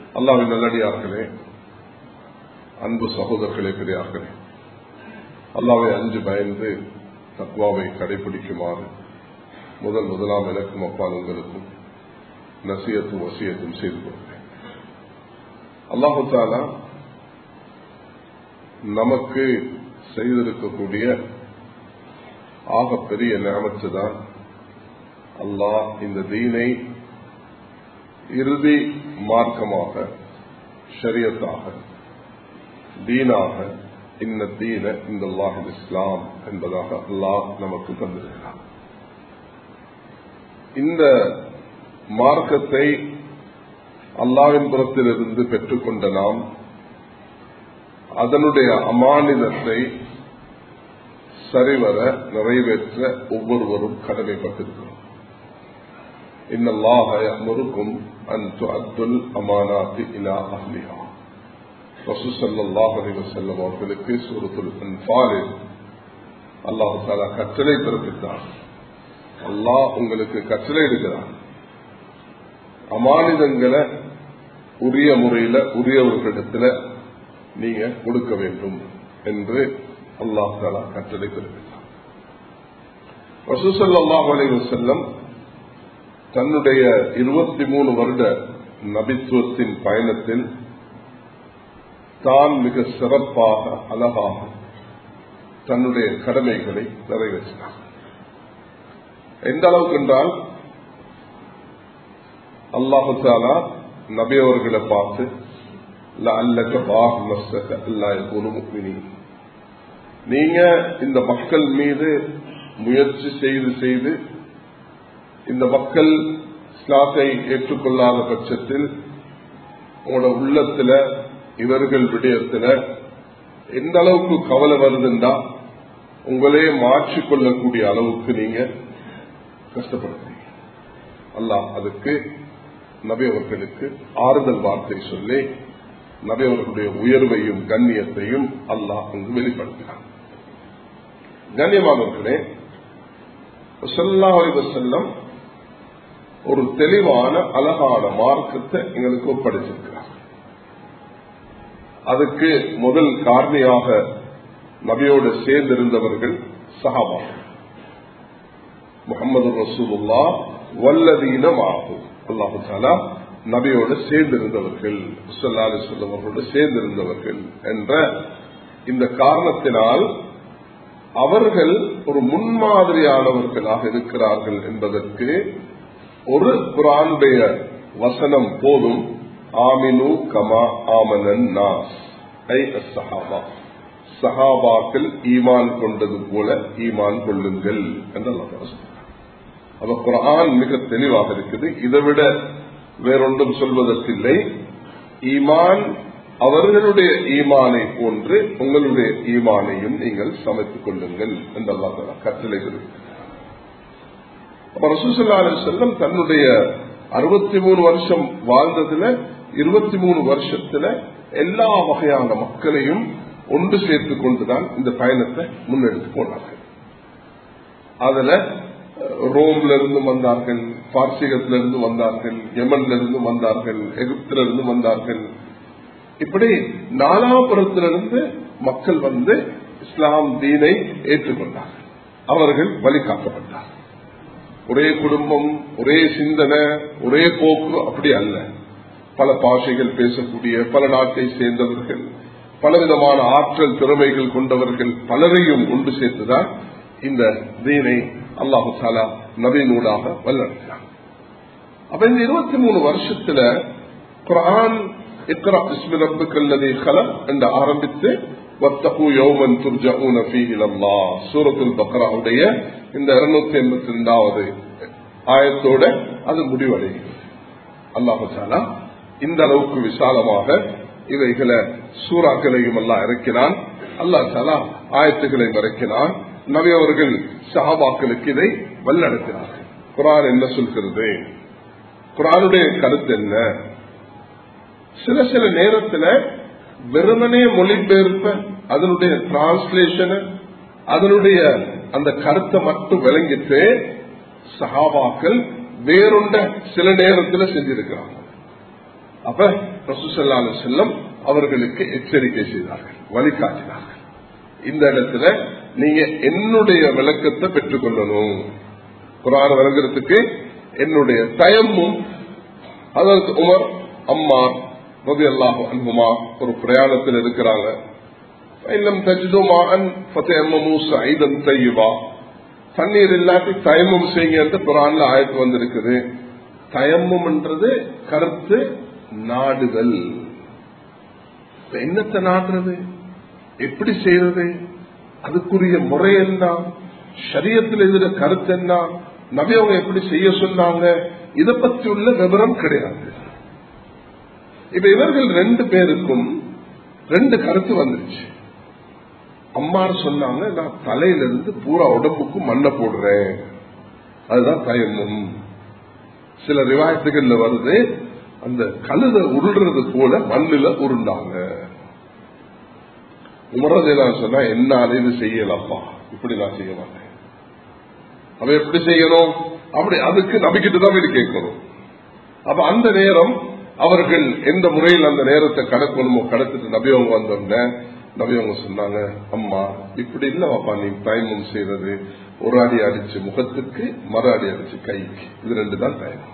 அல்லாவின் நல்லடியார்களே அன்பு சகோதரர்களே பெரியார்களே அல்லாவை அஞ்சு பயந்து தத்வாவை கடைபிடிக்குமாறு முதல் முதலாம் எனக்கும் அப்பால் உங்களுக்கும் நசியத்தும் வசியத்தும் செய்து கொள்கிறேன் அல்லாஹு தாலா நமக்கு செய்திருக்கக்கூடிய ஆகப்பெரிய நியமத்து தான் அல்லாஹ் இந்த தீனை இறுதி மார்க்கமாக ஷரியத்தாக தீனாக இன்ன தீன இந்த அல்லாஹில் இஸ்லாம் என்பதாக அல்லாஹ் நமக்கு தந்திருக்கிறார் இந்த மார்க்கத்தை அல்லாவின் புறத்திலிருந்து பெற்றுக்கொண்ட நாம் அதனுடைய அமானிதத்தை சரிவர நிறைவேற்ற ஒவ்வொருவரும் கடமைப்பட்டிருக்கிறோம் இன்னல்லாக முருக்கும் அன் அத்துல் அமானாத்தி இலா அஹ்லிஹா ரசூசல்லாஹ் அலிவசல்லம் அவர்களுக்கு சூரத்துல் அன்பாலில் அல்லாஹு தாலா கட்டளை பிறப்பித்தார் அல்லாஹ் உங்களுக்கு கட்டளை இருக்கிறார் அமானிதங்களை உரிய முறையில உரியவர்களிடத்துல நீங்க கொடுக்க வேண்டும் என்று அல்லாஹ் தாலா கட்டளை பிறப்பித்தார் ரசூசல்லாஹ் அலிவசல்லம் தன்னுடைய இருபத்தி மூணு வருட நபித்துவத்தின் பயணத்தில் தான் மிக சிறப்பாக அழகாக தன்னுடைய கடமைகளை நிறைவேற்றினார் எந்த அளவுக்கு என்றால் அல்லாஹு தாலா நபியவர்களை பார்த்து நீங்க இந்த மக்கள் மீது முயற்சி செய்து செய்து இந்த மக்கள் இஸ்லாத்தை ஏற்றுக்கொள்ளாத பட்சத்தில் உங்களோட உள்ளத்துல இவர்கள் விடயத்துல எந்த அளவுக்கு கவலை வருதுண்டா உங்களே மாற்றிக்கொள்ளக்கூடிய அளவுக்கு நீங்க கஷ்டப்படுறீங்க அல்லாஹ் அதுக்கு நபி அவர்களுக்கு ஆறுதல் வார்த்தை சொல்லி நபி அவர்களுடைய உயர்வையும் கண்ணியத்தையும் அல்லாஹ் அங்கு வெளிப்படுத்தினார் கண்ணியமானவர்களே செல்லம் ஒரு தெளிவான அழகான மார்க்கத்தை எங்களுக்கு ஒப்படைச்சிருக்கிறார் அதுக்கு முதல் காரணியாக நபியோடு சேர்ந்திருந்தவர்கள் சஹாபா முகமது ரசூலுல்லா வல்லதீனம் ஆகும் அல்லாஹு தாலா நபியோடு சேர்ந்திருந்தவர்கள் சொல்லவர்களோடு சேர்ந்திருந்தவர்கள் என்ற இந்த காரணத்தினால் அவர்கள் ஒரு முன்மாதிரியானவர்களாக இருக்கிறார்கள் என்பதற்கு ஒரு குரானுடைய வசனம் போதும் ஆமினு கமா ஆமனன் நாஸ் ஐ சஹாபா சஹாபாக்கள் ஈமான் கொண்டது போல ஈமான் கொள்ளுங்கள் என்று அப்ப குரான் மிக தெளிவாக இருக்குது இதை விட வேறொன்றும் சொல்வதற்கில்லை ஈமான் அவர்களுடைய ஈமானை போன்று உங்களுடைய ஈமானையும் நீங்கள் சமைத்துக் கொள்ளுங்கள் என்று அல்லா கட்டளை அப்ப ரசூசல்லா செல்லம் தன்னுடைய அறுபத்தி மூணு வருஷம் வாழ்ந்ததுல இருபத்தி மூணு வருஷத்துல எல்லா வகையான மக்களையும் ஒன்று சேர்த்து கொண்டுதான் இந்த பயணத்தை முன்னெடுத்து போனார்கள் அதுல ரோம்ல இருந்து வந்தார்கள் பார்சிகத்தில இருந்து வந்தார்கள் யமன்ல இருந்து வந்தார்கள் எகிப்தில இருந்து வந்தார்கள் இப்படி நாலாபுரத்திலிருந்து மக்கள் வந்து இஸ்லாம் தீனை ஏற்றுக்கொண்டார்கள் அவர்கள் வழிகாட்டப்பட்டார்கள் ஒரே குடும்பம் ஒரே சிந்தனை ஒரே போக்கு அப்படி அல்ல பல பாஷைகள் பேசக்கூடிய பல நாட்டை சேர்ந்தவர்கள் பலவிதமான ஆற்றல் திறமைகள் கொண்டவர்கள் பலரையும் ஒன்று சேர்த்துதான் இந்த தீனை அல்லாஹு சாலா நவீனூடாக வல்லடைத்தார் அப்ப இந்த இருபத்தி மூணு வருஷத்துல குரான் இக்ரா இஸ்மி ரப்புக்கல்லதி கலம் என்று ஆரம்பித்து வத்தகு யௌமன் துர்ஜூன ஃபீஹி இலல்லாஹ் சூரத்துல் பக்ராவுடைய இந்த 282வது ஆயத்தோட அது முடிவடைகிறது அல்லாஹு தாலா இந்த அளவுக்கு விசாலமாக இவைகளை சூறாக்களையும் எல்லாம் இறக்கினான் அல்லா தாலா ஆயத்துகளையும் இறக்கினான் நபி அவர்கள் சஹாபாக்களுக்கு இதை வல்லடத்தினார்கள் குரான் என்ன சொல்கிறது குரானுடைய கருத்து என்ன சில சில நேரத்துல வெறுமனே மொழிபெயர்ப்ப அதனுடைய டிரான்ஸ்லேஷன் அதனுடைய அந்த கருத்தை மட்டும் விளங்கிட்டு சஹாபாக்கள் வேறொண்ட சில நேரத்தில் செஞ்சிருக்கிறாங்க அப்ப ரசூசல்லா செல்லம் அவர்களுக்கு எச்சரிக்கை செய்தார்கள் வழிகாட்டினார்கள் இந்த இடத்துல நீங்க என்னுடைய விளக்கத்தை பெற்றுக்கொள்ளணும் குரான் விளங்குறதுக்கு என்னுடைய தயமும் அதற்கு உமர் அம்மா ரவி அல்லாஹ் அன்புமா ஒரு பிரயாணத்தில் இருக்கிறாங்க இல்லம் தஜிதுமான் சைதம் தையுவா தண்ணீர் இல்லாட்டி தயமும் செய்யுங்க குரான்ல ஆயத்து வந்திருக்குது தயமும்ன்றது கருத்து நாடுதல் என்னத்தை நாடுறது எப்படி செய்யறது அதுக்குரிய முறை என்ன சரியத்தில் இதுல கருத்து என்ன நபி அவங்க எப்படி செய்ய சொன்னாங்க இதை பற்றி உள்ள விவரம் கிடையாது இப்ப இவர்கள் ரெண்டு பேருக்கும் ரெண்டு கருத்து வந்துருச்சு அம்மார் சொன்னாங்க நான் தலையில இருந்து பூரா உடம்புக்கு மண்ணை போடுறேன் அதுதான் தயமும் சில ரிவாயத்துகள்ல வருது அந்த கழுத உருள்றது போல மண்ணில உருண்டாங்க உமரதை நான் சொன்னா என்னால இது செய்யலப்பா இப்படி நான் செய்ய மாட்டேன் அவ எப்படி செய்யணும் அப்படி அதுக்கு நம்பிக்கிட்டு தான் இது கேட்கணும் அப்ப அந்த நேரம் அவர்கள் எந்த முறையில் அந்த நேரத்தை கடக்கணுமோ கடத்திட்டு நபியவங்க வந்தோம்ன நபியவங்க சொன்னாங்க அம்மா இப்படி இல்லவாப்பா நீ தயமம் செய்யறது ஒரு அடி அடிச்சு முகத்துக்கு மறு அடி அடிச்சு கைக்கு இது ரெண்டு தான் தயமம்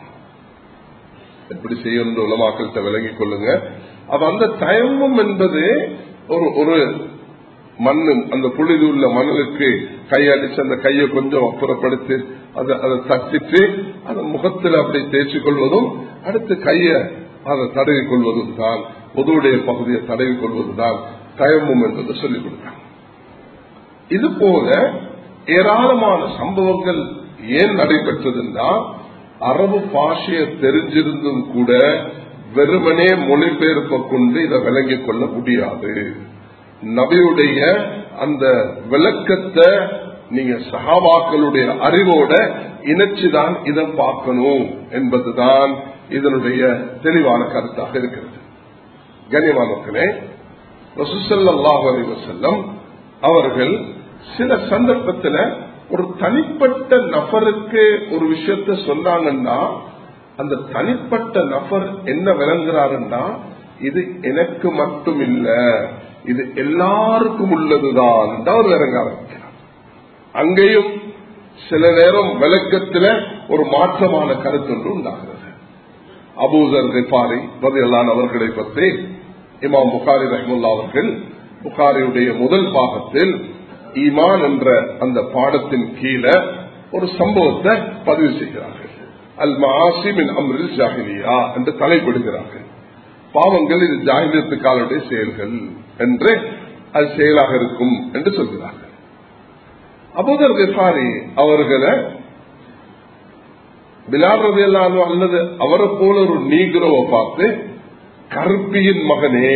எப்படி செய்யணும் உலமாக்கள்கிட்ட விளங்கிக் கொள்ளுங்க அப்ப அந்த தயமம் என்பது ஒரு ஒரு மண்ணு அந்த புழுதி உள்ள மணலுக்கு கையடிச்சு அந்த கையை கொஞ்சம் அப்புறப்படுத்தி அதை அதை தட்டிட்டு அந்த முகத்தில் அப்படி தேய்ச்சி கொள்வதும் அடுத்து கைய அதை தடவி கொள்வதும் தான் பொதுவுடைய பகுதியை தடவி கொள்வதும் தான் தயமும் என்பதை சொல்லிக் கொடுத்தாங்க இது போல ஏராளமான சம்பவங்கள் ஏன் நடைபெற்றதுன்னா அரபு பாஷையை தெரிஞ்சிருந்தும் கூட வெறுமனே மொழிபெயர்ப்பை கொண்டு இதை விளங்கிக் கொள்ள முடியாது நபியுடைய அந்த விளக்கத்தை நீங்க சகாபாக்களுடைய அறிவோட இணைச்சுதான் இதை பார்க்கணும் என்பதுதான் இதனுடைய தெளிவான கருத்தாக இருக்கிறது கனிமா மக்களே ரசூசல்லாஹ் அலிவசல்லம் அவர்கள் சில சந்தர்ப்பத்தில் ஒரு தனிப்பட்ட நபருக்கு ஒரு விஷயத்த சொன்னாங்கன்னா அந்த தனிப்பட்ட நபர் என்ன விளங்குறாருன்னா இது எனக்கு மட்டும் இல்ல இது எல்லாருக்கும் உள்ளதுதான் அவர் விளங்க ஆரம்பிக்கிறார் அங்கேயும் சில நேரம் விளக்கத்துல ஒரு மாற்றமான கருத்து ஒன்று உண்டாகிறது அபூசர் ரிபாரி பதிலான் அவர்களை பற்றி இமாம் புகாரி ரஹமுல்லா அவர்கள் புகாரியுடைய முதல் பாகத்தில் ஈமான் என்ற அந்த பாடத்தின் கீழே ஒரு சம்பவத்தை பதிவு செய்கிறார்கள் அல் மாசிமின் அம்ரில் ஜாகிலியா என்று தலைப்படுகிறார்கள் பாவங்கள் இது ஜாகிலியத்து காலுடைய செயல்கள் என்று அது செயலாக இருக்கும் என்று சொல்கிறார்கள் அபுதர் விசாரி அவர்களை பிலால் ரவியல்லானோ அல்லது அவரை போல ஒரு நீக்ரோவை பார்த்து கருப்பியின் மகனே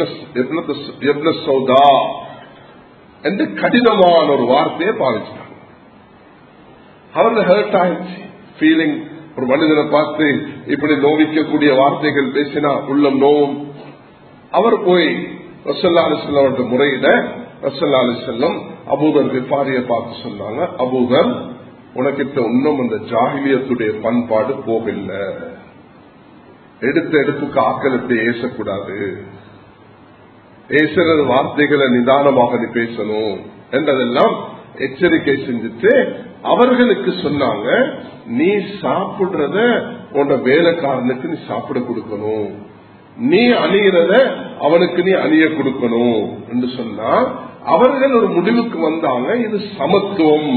சௌதா என்று கடினமான ஒரு வார்த்தையை பாவிச்சிட்டாங்க அவர்கள் ஹர்ட் ஆயிடுச்சு ஃபீலிங் ஒரு மனிதனை பார்த்து இப்படி நோவிக்கக்கூடிய வார்த்தைகள் பேசினா உள்ளம் நோவும் அவர் போய் ரசல்லா அலிஸ்லாம் முறையில ரசல்லா அலிசல்லம் அபூதர் விபாரிய பார்த்து சொன்னாங்க அபூதர் உனக்கிட்ட இன்னும் அந்த ஜாகிலியத்துடைய பண்பாடு போகல எடுத்த எடுப்புக்கு ஆக்களத்தை ஏசக்கூடாது பேசுறது வார்த்தைகளை நிதானமாக நீ பேசணும் என்றதெல்லாம் எச்சரிக்கை செஞ்சுட்டு அவர்களுக்கு சொன்னாங்க நீ சாப்பிடுறத உன்னோட வேலைக்காரனுக்கு நீ சாப்பிட கொடுக்கணும் நீ அணிகிறத அவனுக்கு நீ அணிய கொடுக்கணும் என்று சொன்னா அவர்கள் ஒரு முடிவுக்கு வந்தாங்க இது சமத்துவம்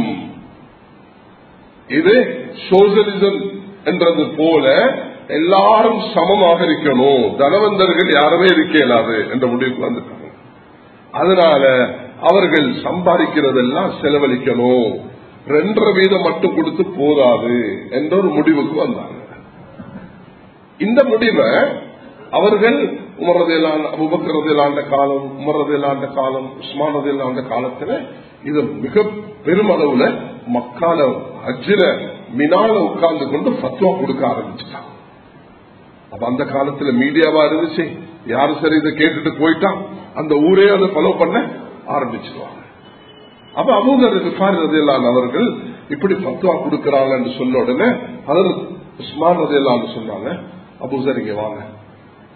இது சோசியலிசம் என்றது போல எல்லாரும் சமமாக இருக்கணும் தனவந்தர்கள் யாருமே இருக்க இயலாது என்ற முடிவுக்கு வந்துட்டாங்க அதனால அவர்கள் சம்பாதிக்கிறதெல்லாம் செலவழிக்கணும் ரெண்டரை வீதம் மட்டும் கொடுத்து போதாது என்ற ஒரு முடிவுக்கு வந்தாங்க இந்த முடிவை அவர்கள் உமரதையிலான அபுபக்கரதையிலாண்ட காலம் உமரதையிலாண்ட காலம் உஸ்மானதையிலாண்ட காலத்துல இது மிக பெருமளவுல மக்கால அஜிர மினால உட்கார்ந்து கொண்டு பத்துவா கொடுக்க ஆரம்பிச்சுட்டாங்க அப்ப அந்த காலத்துல மீடியாவா இருந்துச்சு யாரு சரி இதை கேட்டுட்டு போயிட்டான் அந்த ஊரே அதை ஃபாலோ பண்ண ஆரம்பிச்சிருவாங்க அப்ப அபூதர் ரதியல்லான் அவர்கள் இப்படி பத்துவா கொடுக்கறாங்கன்னு சொன்ன உடனே அதர் உஸ்மான் ரதியல்லான்னு சொன்னாங்க அபூசர் இங்க வாங்க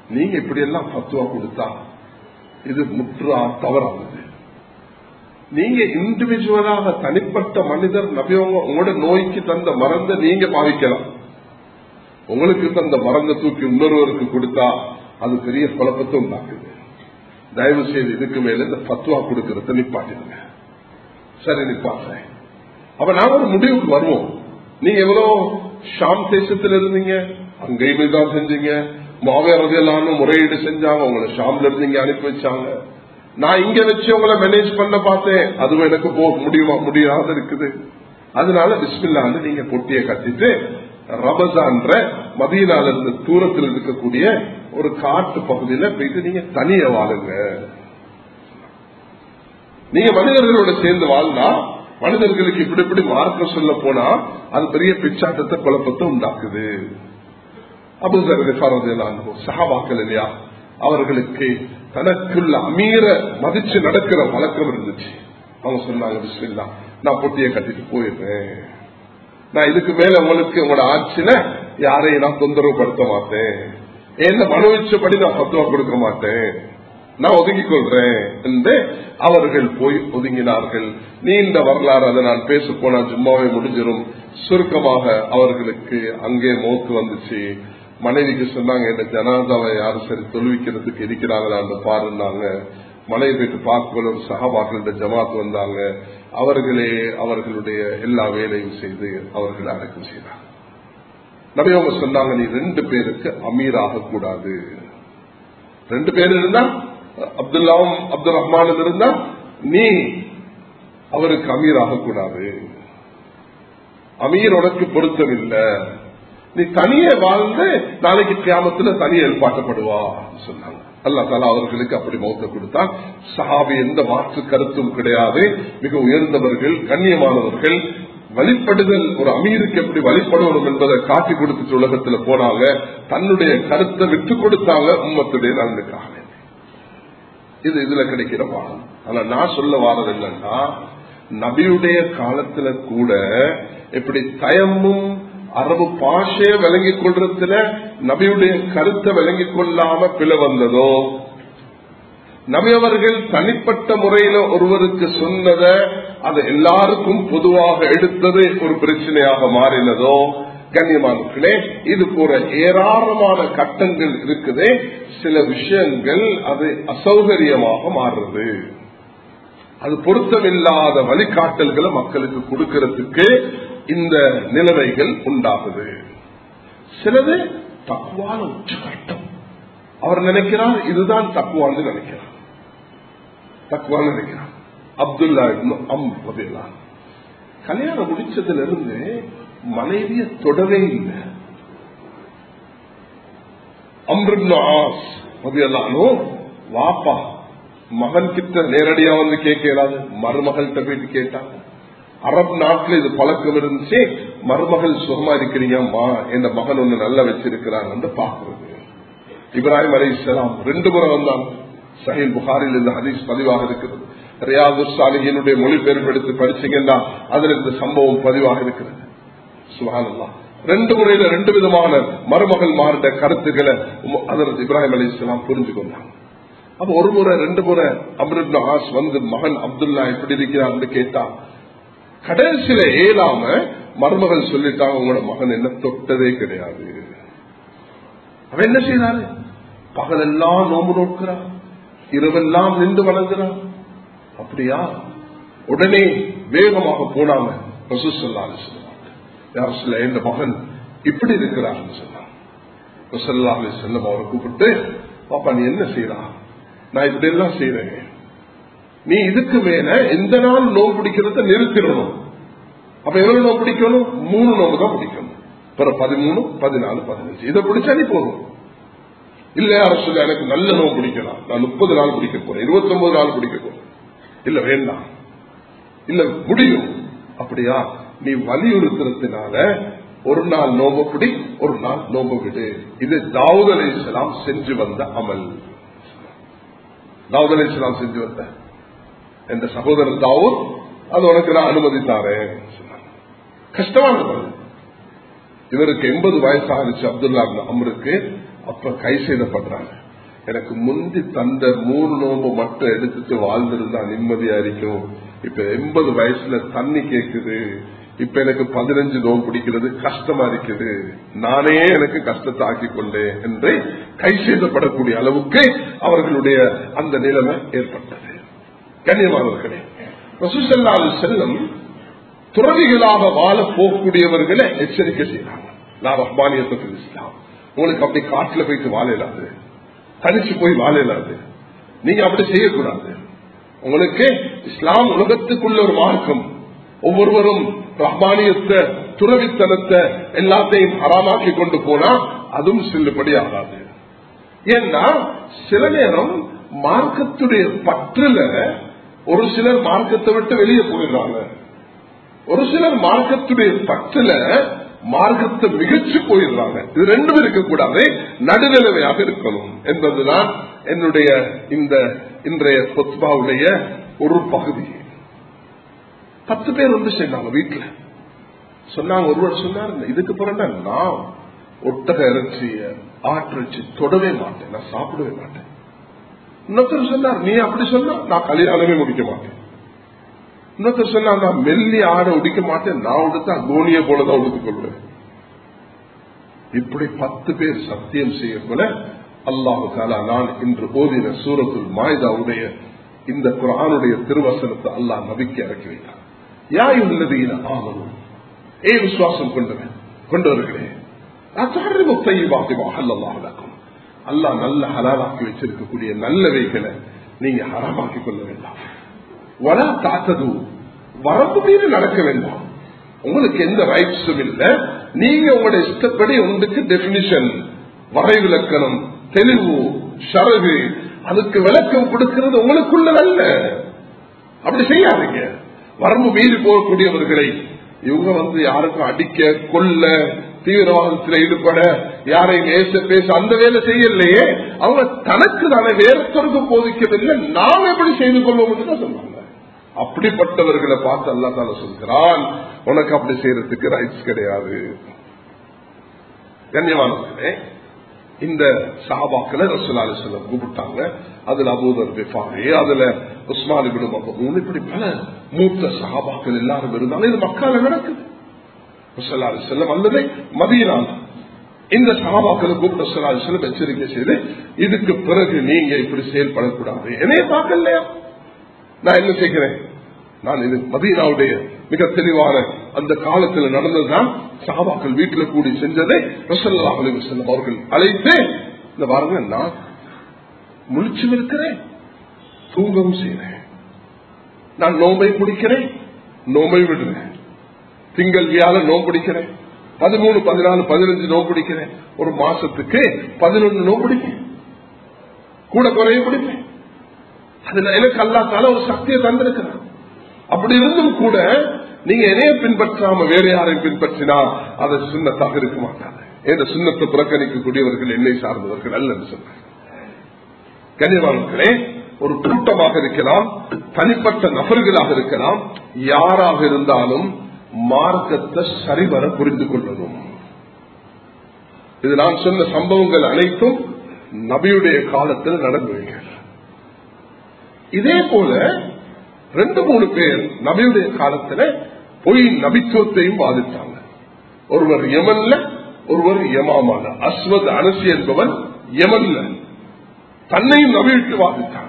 நீங்க இப்படி எல்லாம் பத்துவா கொடுத்தா இது முற்றா தவறானது நீங்க இண்டிவிஜுவலாக தனிப்பட்ட மனிதர் நபியவங்க உங்களோட நோய்க்கு தந்த மருந்தை நீங்க பாவிக்கலாம் உங்களுக்கு தந்த மருந்தை தூக்கி இன்னொருவருக்கு கொடுத்தா அது பெரிய குழப்பத்தை உண்டாக்குது தயவு செய்து இதுக்கு மேல இந்த பத்துவா கொடுக்கறத நிப்பாட்டிடுங்க சரி நிப்பாட்டுறேன் அப்ப நாங்க ஒரு முடிவுக்கு வருவோம் நீங்க எவ்வளவு ஷாம் தேசத்துல இருந்தீங்க அங்கேயுமே தான் செஞ்சீங்க மாவேறதெல்லாம் முறையீடு செஞ்சாங்க உங்களை ஷாம்ல இருந்து இங்க அனுப்பி வச்சாங்க நான் இங்க வச்சு உங்களை மேனேஜ் பண்ண பார்த்தேன் அதுவும் எனக்கு போக முடியுமா முடியாத இருக்குது அதனால பிஸ்மில்லான்னு நீங்க பொட்டியை கட்டிட்டு ரபசான்ற மதியனால இருந்து தூரத்தில் இருக்கக்கூடிய ஒரு காட்டு பகுதியில போயிட்டு நீங்க தனிய வாழுங்க நீங்க மனிதர்களோட சேர்ந்து வாழ்ந்தா மனிதர்களுக்கு இப்படி இப்படி மார்க்க சொல்ல போனா அது பெரிய பிச்சாட்டத்தை குழப்பத்தை உண்டாக்குது அபுதரது சகாபாக்கள் இல்லையா அவர்களுக்கு தனக்குள்ள அமீர மதிச்சு நடக்கிற வழக்கம் இருந்துச்சு அவங்க சொன்னாங்க பிஸ்மில்லா நான் பொட்டியை கட்டிட்டு போயிடுறேன் நான் இதுக்கு மேல உங்களுக்கு உங்களோட ஆட்சியில யாரையும் நான் தொந்தரவு படுத்த மாட்டேன் என்ன மனுவிச்சபடி நான் பத்துவா கொடுக்க மாட்டேன் நான் ஒதுங்கிக் கொள்றேன் என்று அவர்கள் போய் ஒதுங்கினார்கள் நீண்ட வரலாறு அதை நான் பேச போனா சும்மாவே முடிஞ்சிடும் சுருக்கமாக அவர்களுக்கு அங்கே மோத்து வந்துச்சு மனைவிக்கு சொன்னாங்க இந்த ஜனாதாவை யாரும் சரி தொழுவிக்கிறதுக்கு இருக்கிறாங்களான்னு பாருந்தாங்க மனைவி போயிட்டு பார்க்கல ஒரு சகாபாக்கள் ஜமாத் வந்தாங்க அவர்களே அவர்களுடைய எல்லா வேலையும் செய்து அவர்களை அடக்கம் செய்தாங்க நபியவங்க சொன்னாங்க நீ ரெண்டு பேருக்கு அமீராக கூடாது ரெண்டு பேர் இருந்தா அப்துல்லாவும் அப்துல் ரஹ்மான் இருந்தா நீ அவருக்கு அமீராக கூடாது அமீர் உனக்கு பொருத்தமில்லை நீ தனியே வாழ்ந்து நாளைக்கு கிராமத்துல தனியே எழுப்பாட்டப்படுவா சொன்னாங்க அல்லா தாலா அவர்களுக்கு அப்படி மௌத்த கொடுத்தா சஹாபி எந்த மாற்று கருத்தும் கிடையாது மிக உயர்ந்தவர்கள் கண்ணியமானவர்கள் வழிபடுதல் ஒரு அமீருக்கு எப்படி வழிபடணும் என்பதை காட்டி கொடுத்துட்டு உலகத்துல போனாங்க தன்னுடைய கருத்தை விட்டு கொடுத்தாங்க உம்மத்துடைய நலனுக்காக இது இதுல கிடைக்கிற பாடம் ஆனா நான் சொல்ல வாரது இல்லைன்னா நபியுடைய காலத்துல கூட எப்படி தயமும் அரபு பாஷைய விளங்கிக் கொள்றதுல நபியுடைய கருத்தை விளங்கிக் கொள்ளாம பிள வந்ததோ நபியவர்கள் தனிப்பட்ட முறையில ஒருவருக்கு சொன்னத அது எல்லாருக்கும் பொதுவாக எடுத்தது ஒரு பிரச்சனையாக மாறினதோ கண்ணியமானே இது போற ஏராளமான கட்டங்கள் இருக்குது சில விஷயங்கள் அது அசௌகரியமாக மாறுறது அது பொருத்தமில்லாத வழிகாட்டல்களை மக்களுக்கு கொடுக்கறதுக்கு இந்த நிலைமைகள் உண்டாகுது சிலது தக்குவான உச்சகட்டம் அவர் நினைக்கிறார் இதுதான் தக்குவான்னு நினைக்கிறார் தக்குவான்னு நினைக்கிறார் அப்துல்லா அம் பதிலாம் கல்யாணம் முடிச்சதுல இருந்து மனைவிய தொடவே இல்லை அம்ருல்லானும் வாப்பா மகன் கிட்ட நேரடியா வந்து கேட்க இயலாது மருமகள்கிட்ட போயிட்டு கேட்டாங்க அரபு நாட்டுல இது பழக்கம் இருந்துச்சு மருமகள் சுகமா இருக்கிறீங்கம்மா என் மகன் ஒண்ணு நல்லா வச்சிருக்கிறாங்க பாக்குறது இப்ராஹிம் அலி இஸ்லாம் ரெண்டு முறை வந்தாங்க சஹீல் புகாரில் இந்த ஹதீஸ் பதிவாக இருக்கிறது ரியாது சாலிகினுடைய மொழிபெயர்ப்பு எடுத்து படிச்சீங்கன்னா அதுல இந்த சம்பவம் பதிவாக இருக்கிறது சுகானல்லா ரெண்டு முறையில ரெண்டு விதமான மருமகள் மாறிட்ட கருத்துக்களை அதற்கு இப்ராஹிம் அலி இஸ்லாம் புரிஞ்சு கொண்டாங்க அப்ப ஒரு முறை ரெண்டு முறை அம்ருத் ஆஸ் வந்து மகன் அப்துல்லா எப்படி இருக்கிறான்னு கேட்டா கடைசியில ஏலாம மருமகள் சொல்லிட்டாங்க உங்களோட மகன் என்ன தொட்டதே கிடையாது அவன் என்ன செய்யறாரு பகலெல்லாம் நோம்பு நோக்கிறான் இரவெல்லாம் நின்று வளர்கிறான் அப்படியா உடனே வேகமாக போனாங்க ரசூசல்லான்னு சொல்லுவாங்க யார் சொல்ல என் மகன் இப்படி இருக்கிறார்னு சொன்னாங்க ரசல்லாஹ் செல்லம் அவரை கூப்பிட்டு பாப்பா நீ என்ன செய்யறா நான் இப்படி எல்லாம் செய்யறேன் நீ இதுக்கு மேல எந்த நாள் நோம்பு பிடிக்கிறத நிறுத்திடணும் அப்ப எவ்வளவு நோம்பு பிடிக்கணும் மூணு நோம்பு தான் பிடிக்கணும் பிறகு பதிமூணு பதினாலு பதினஞ்சு இதை பிடிச்சா நீ போதும் இல்ல அரசு எனக்கு நல்ல நோம்பு பிடிக்கலாம் நான் முப்பது நாள் பிடிக்க போறேன் இருபத்தி ஒன்பது நாள் பிடிக்க போறேன் இல்ல வேண்டாம் இல்ல முடியும் அப்படியா நீ வலியுறுத்துறதுனால ஒரு நாள் நோம்பு பிடி ஒரு நாள் நோம்பு விடு இது தாவூத் அலி இஸ்லாம் செஞ்சு வந்த அமல் தாவூத் அலி இஸ்லாம் செஞ்சு வந்த என்ற சகோதரர் தாவூத் அது உனக்கு நான் அனுமதித்தாரேன் கஷ்டமானது இவருக்கு எண்பது வயசாகிச்சு அப்துல்லா அம்ருக்கு அப்ப கை செய்தப்படுறாங்க எனக்கு முந்தி தந்த மூணு நோம்பு மட்டும் எடுத்துட்டு வாழ்ந்திருந்தா நிம்மதியா இருக்கும் இப்ப எண்பது வயசுல தண்ணி கேக்குது இப்ப எனக்கு பதினஞ்சு நோம்பு பிடிக்கிறது கஷ்டமா இருக்குது நானே எனக்கு கஷ்டத்தை ஆக்கி கொண்டேன் என்று கை செய்தப்படக்கூடிய அளவுக்கு அவர்களுடைய அந்த நிலைமை ஏற்பட்டது கண்ணியமானவர்களே ரசூசல்லாது செல்லம் துறவிகளாக வாழ போகக்கூடியவர்களை எச்சரிக்கை செய்யறாங்க நான் ரஹ்மானியத்துக்கு இஸ்லாம் உங்களுக்கு அப்படி காட்டுல போயிட்டு வாழ இல்லாது தனிச்சு போய் வாழ இல்லாது நீங்க அப்படி செய்யக்கூடாது உங்களுக்கு இஸ்லாம் உலகத்துக்குள்ள ஒரு மார்க்கம் ஒவ்வொருவரும் ரஹ்மானியத்தை துறவித்தனத்தை எல்லாத்தையும் அறாமாக்கி கொண்டு போனா அதுவும் செல்லுபடி ஆகாது ஏன்னா சில நேரம் மார்க்கத்துடைய பற்றுல ஒரு சிலர் மார்க்கத்தை விட்டு வெளியே போயிடுறாங்க ஒரு சிலர் மார்க்கத்துடைய பற்றுல மார்க்கத்தை மிகச்சு போயிடுறாங்க இது ரெண்டும் இருக்கக்கூடாது நடுநிலைமையாக இருக்கணும் என்பதுதான் என்னுடைய இந்த இன்றைய பொத்பாவுடைய ஒரு பகுதி பத்து பேர் வந்து சேர்ந்தாங்க வீட்டுல சொன்னாங்க ஒருவர் சொன்னார் இதுக்கு பிறகு நான் ஒட்டக இறைச்சிய ஆற்றிச்சு தொடவே மாட்டேன் நான் சாப்பிடவே மாட்டேன் இன்னொருத்தர் சொன்னார் நீ அப்படி சொன்னா நான் கல்யாணமே முடிக்க மாட்டேன் இன்னொருத்தர் சொன்னா நான் மெல்லி ஆடை உடிக்க மாட்டேன் நான் உடுத்தா கோனிய போலதான் உடுத்துக் கொள்வேன் இப்படி பத்து பேர் சத்தியம் செய்யப்போல அல்லாஹு தாலா நான் இன்று ஓதின சூரத்துல் மாயுதாவுடைய இந்த குரானுடைய திருவசனத்தை அல்லாஹ் நபிக்கு இறக்கி வைத்தார் யாய் உள்ளதீன ஆமனும் ஏ விசுவாசம் கொண்டவன் கொண்டவர்களே அல்லாஹ் நல்ல ஹலாலாக்கி வச்சிருக்கக்கூடிய நல்லவைகளை நீங்க ஹராமாக்கி கொள்ள வேண்டாம் வள தாத்தது வரம்பு மீது நடக்க வேண்டாம் உங்களுக்கு எந்த ரைட்ஸும் இல்ல நீங்க உங்களுடைய இஷ்டப்படி உங்களுக்கு டெபினிஷன் வரைவிலக்கணம் தெளிவு சரகு அதுக்கு விளக்கம் கொடுக்கிறது உங்களுக்குள்ளதல்ல அப்படி செய்யாதீங்க வரம்பு மீறி போகக்கூடியவர்களை இவங்க வந்து யாருக்கும் அடிக்க கொல்ல தீவிரவாதத்தில் ஈடுபட யாரையும் நேச பேச அந்த வேலை செய்யலையே அவங்க தனக்கு தானே வேறத்தொருக்கு போதிக்கவில்லை நாம் எப்படி செய்து கொள்வோம் தான் சொன்னாங்க அப்படிப்பட்டவர்களை பார்த்து அல்லா தால சொல்கிறான் உனக்கு அப்படி செய்யறதுக்கு ரைட்ஸ் கிடையாது கண்ணியமானவர்களே இந்த சஹாபாக்களை ரசூலாலி செல்லம் கூப்பிட்டாங்க அதுல அபூதர் பிஃபாரி அதுல உஸ்மான் இபின் மகமூன் இப்படி பல மூத்த சஹாபாக்கள் எல்லாரும் இருந்தாலும் இது மக்கால நடக்குது ரசூலாலி செல்லம் அல்லது மதீனால் இந்த சகாபாக்களை கூப்பிட்டு ரசூலாலி செல்லம் எச்சரிக்கை செய்து இதுக்கு பிறகு நீங்க இப்படி செயல்படக்கூடாது என்னைய பார்க்கலையா நான் என்ன செய்கிறேன் நான் இது மதீனாவுடைய மிக தெளிவான அந்த காலத்தில் நடந்ததுதான் சஹாபாக்கள் வீட்டில் கூடி செஞ்சதை ரசல்லா அலி வசல்லம் அவர்கள் அழைத்து இந்த பாருங்க நான் முழிச்சும் இருக்கிறேன் தூங்கவும் செய்கிறேன் நான் நோம்பை பிடிக்கிறேன் நோம்பை விடுறேன் திங்கள் வியாழ நோம்பு பிடிக்கிறேன் பதிமூணு பதினாலு பதினஞ்சு நோம்பு பிடிக்கிறேன் ஒரு மாசத்துக்கு பதினொன்னு நோம்பு பிடிப்பேன் கூட குறைய பிடிப்பேன் அதுல எனக்கு அல்லாத்தால ஒரு சக்தியை தந்திருக்கிறான் அப்படி இருந்தும் கூட நீங்க என்னைய பின்பற்றாம வேற யாரையும் பின்பற்றினா அது சுண்ணத்தாக இருக்க மாட்டாங்க ஏந்த சுண்ணத்தை புறக்கணிக்கக்கூடியவர்கள் என்னை சார்ந்தவர்கள் அல்லன்னு சொன்னாங்க கண்ணியவான்களே ஒரு கூட்டமாக இருக்கலாம் தனிப்பட்ட நபர்களாக இருக்கலாம் யாராக இருந்தாலும் மார்க்கத்தை சரிவர புரிந்து கொள்ளணும் இது நான் சொன்ன சம்பவங்கள் அனைத்தும் நபியுடைய காலத்தில் நடந்தவைகள் இதே போல ரெண்டு மூணு பேர் நபியுடைய காலத்துல பொய் நபித்துவத்தையும் பாதித்தாங்க ஒருவர் யமன்ல ஒருவர் யமாமான அஸ்வத் அனசி என்பவன் யமன்ல தன்னையும் நபிவிட்டு வாதித்தான்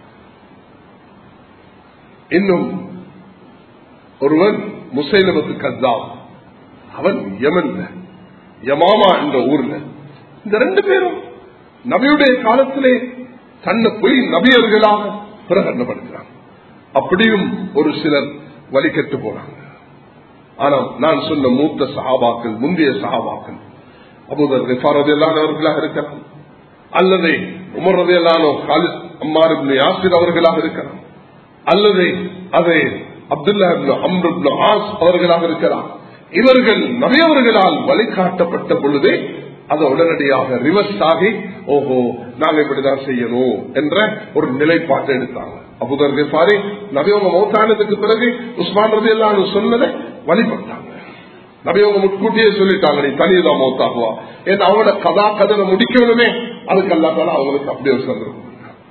இன்னும் ஒருவன் முசைலமத்து கத்தாம் அவன் யமன்ல யமாமா என்ற ஊர்ல இந்த ரெண்டு பேரும் நபியுடைய காலத்திலே தன்னை பொய் நபியர்களாக பிரகடனப்படுகிறான் அப்படியும் ஒரு சிலர் வழிகட்டு போனாங்க ஆனால் நான் சொன்ன மூத்த சகாபாக்கள் முந்தைய சகாபாக்கள் அபுதர் அவர்களாக இருக்கலாம் அல்லது உமர் ரதையிலானோ அம்மார் யாசிர் அவர்களாக இருக்கலாம் அல்லது அதை அப்துல்லா அம்ரு ஆஸ் அவர்களாக இருக்கலாம் இவர்கள் நபியவர்களால் வழிகாட்டப்பட்ட பொழுதே அதை உடனடியாக ரிவர்ஸ் ஆகி ஓஹோ நாங்க இப்படிதான் செய்யணும் என்ற ஒரு நிலைப்பாட்டை எடுத்தாங்க அபுதர் கெஃபாரி நபியோங்க மௌத்தானதுக்கு பிறகு உஸ்மான் ரதி எல்லாம் சொன்னதை வழிபட்டாங்க நபி அவங்க முன்கூட்டியே சொல்லிட்டாங்க நீ தனியதான் மௌத்தாகுவா ஏன்னா அவங்களோட கதா கதனை முடிக்கணுமே அதுக்கு அல்லாத்தால அவங்களுக்கு அப்படியே ஒரு சந்தர்ப்பம்